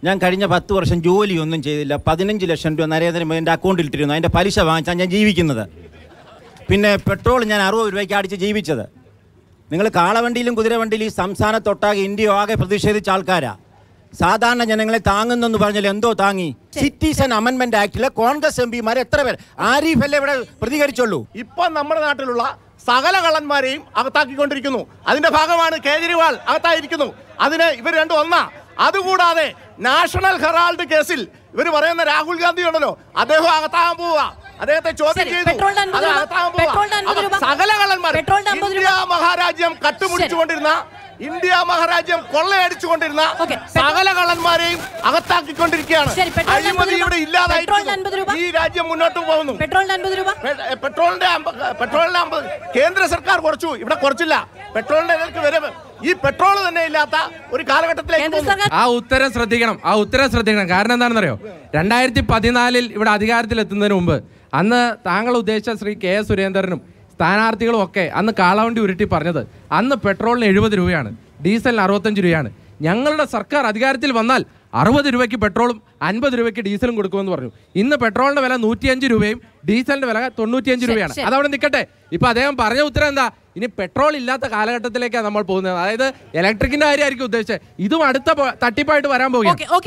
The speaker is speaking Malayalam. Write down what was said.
ഞാൻ കഴിഞ്ഞ പത്ത് വർഷം ജോലിയൊന്നും ചെയ്തില്ല പതിനഞ്ച് ലക്ഷം രൂപ നരേന്ദ്രമോദി എൻ്റെ അക്കൗണ്ടിൽ ഇട്ടിരുന്നു അതിൻ്റെ പലിശ വാങ്ങിച്ചാൽ ഞാൻ ജീവിക്കുന്നത് പിന്നെ പെട്രോൾ ഞാൻ അറുപത് രൂപയ്ക്ക് അടിച്ച് ജീവിച്ചത് നിങ്ങൾ കാളവണ്ടിയിലും കുതിരവണ്ടിയിലും ഈ സംസ്ഥാനത്തൊട്ടാകെ ഇന്ത്യ ആകെ പ്രതിഷേധിച്ച ആൾക്കാരാ സാധാരണ ജനങ്ങളെ താങ്ങുന്നെന്ന് പറഞ്ഞാൽ എന്തോ താങ്ങി സിറ്റിസൺ അമെൻമെന്റ് ആക്ടിലെ കോൺഗ്രസ് എം പിമാർ എത്ര പേർ ആരിഫ് അല്ലേ ഇവിടെ പ്രതികരിച്ചുള്ളൂ ഇപ്പൊ നമ്മുടെ നാട്ടിലുള്ള സകല കള്ളന്മാരെയും അകത്താക്കിക്കൊണ്ടിരിക്കുന്നു അതിന്റെ ഭാഗമാണ് കേജ്രിവാൾ അകത്തായിരിക്കുന്നു അതിന് ഇവർ രണ്ടും ഒന്നാ അതുകൂടാതെ നാഷണൽ ഹെറാൾഡ് കേസിൽ ഇവർ പറയുന്ന രാഹുൽ ഗാന്ധി ഉണ്ടല്ലോ അദ്ദേഹം അകത്താകാൻ പോവുക അദ്ദേഹത്തെ ചോദ്യം ശരി, ചെയ്തു പെട്രോളിന് അൻപത് അത് രൂപ, അകത്താകാൻ പോവുക. പെട്രോളിന് അൻപത് അപ്പൊ രൂപ. സകല കള്ളന്മാർ പെട്രോളിന് അൻപത് രൂപ. ഇന്ത്യ മഹാരാജ്യം കട്ടുമുടിച്ചുകൊണ്ടിരുന്ന ഇന്ത്യ മഹാരാജ്യം കൊള്ളയടിച്ചുകൊണ്ടിരുന്ന ഓക്കേ, സകല കള്ളന്മാരെയും അകത്താക്കിക്കൊണ്ടിരിക്കുകയാണ് ശരി, പെട്രോളിന് അൻപത് അഴിമതി രൂപ. ഇവിടെ പെട്രോളിന് അൻപത് രൂപ. ഇല്ലാതായി ഈ രാജ്യം മുന്നോട്ട് പോകുന്നു പെട്രോളിന് അൻപത് രൂപ പെ- പെട്രോളിന്റെ അമ്പ- പെട്രോളിന്റെ അമ്പത് കേന്ദ്ര സർക്കാർ കുറച്ചു ഇവിടെ കുറച്ചില്ല പെട്രോളിന്റെ വിലക്ക് വരവ് ഈ പെട്രോൾ തന്നെ ഇല്ലാത്ത ഒരു കാലഘട്ടത്തിലേക്ക് കേന്ദ്ര പോകുന്നു. സർക്കാർ ആ ഉത്തരം ശ്രദ്ധിക്കണം ആ ഉത്തരം ശ്രദ്ധിക്കണം കാരണം എന്താണെന്നറിയോ രണ്ടായിരത്തി പതിനാലിൽ ഇവിടെ അധികാരത്തിലെത്തുന്നതിന് മുമ്പ് അന്ന് താങ്കൾ ഉദ്ദേശിച്ച ശ്രീ കെ എസ് സുരേന്ദ്രനും സ്ഥാനാർത്ഥികളും ഒക്കെ അന്ന് കാളവണ്ടി ഉരുട്ടി പറഞ്ഞത് അന്ന് പെട്രോളിന് എഴുപത് രൂപയാണ് ഡീസലിന് അറുപത്തഞ്ച് രൂപയാണ് ഞങ്ങളുടെ സർക്കാർ അധികാരത്തിൽ വന്നാൽ അറുപത് രൂപയ്ക്ക് പെട്രോളും അൻപത് രൂപയ്ക്ക് ഡീസലും കൊടുക്കുമെന്ന് പറഞ്ഞു ഇന്ന് പെട്രോളിന്റെ വില നൂറ്റിയഞ്ച് രൂപയും ഡീസലിന്റെ വില തൊണ്ണൂറ്റിയഞ്ച് രൂപയാണ് ശരി. അതവിടെ നിൽക്കട്ടെ ഇപ്പൊ അദ്ദേഹം പറഞ്ഞ ഉത്തരം എന്താ ഇനി പെട്രോൾ ഇല്ലാത്ത കാലഘട്ടത്തിലേക്കാണ് നമ്മൾ പോകുന്നത് അതായത് ഇലക്ട്രിക്കിന്റെ കാര്യമായിരിക്കും ഉദ്ദേശിച്ചത് ഇതും അടുത്ത പോ- തട്ടിപ്പായിട്ട് വരാൻ പോവുകയാണ് ഓക്കെ ഓക്കെ